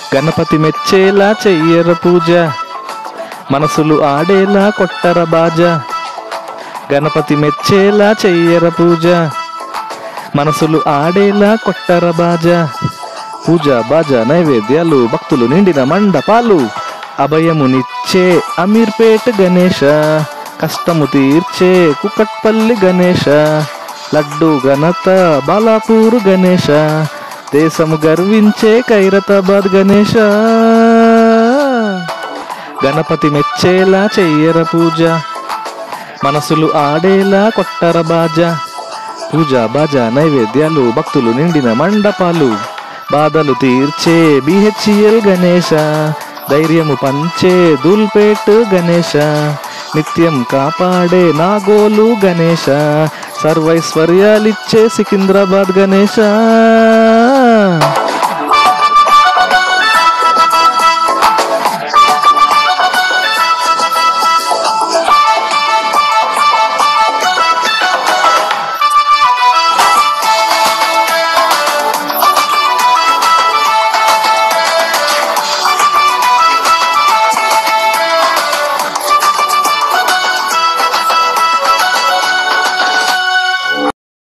గణపతి మెచ్చేలా చెయ్యర పూజ మనసులు ఆడేలా కొట్టర బాజ గణపతి మెచ్చేలా చెయ్యర పూజ మనసులు ఆడేలా కొట్టర బాజ పూజ బాజ నైవేద్యాలు భక్తులు నిండిన మండపాలు అభయమునిచ్చే అమీర్పేట గణేష కష్టము తీర్చే కుకట్పల్లి గణేష లడ్డు ఘనత బాలాపూరు గణేష దేశము గర్వించే ఖైరతాబాద్ గణేష గణపతి మెచ్చేలా చెయ్యర పూజ మనసులు ఆడేలా కొట్టర బాజ పూజ బాజ నైవేద్యాలు భక్తులు నిండిన మండపాలు బాధలు తీర్చే బిహెచ్ఎల్ గణేష ధైర్యము పంచే దూల్పేట్ గణేష నిత్యం కాపాడే నాగోలు గణేష సర్వైశ్వర్యాలిచ్చే సికింద్రాబాద్ గణేష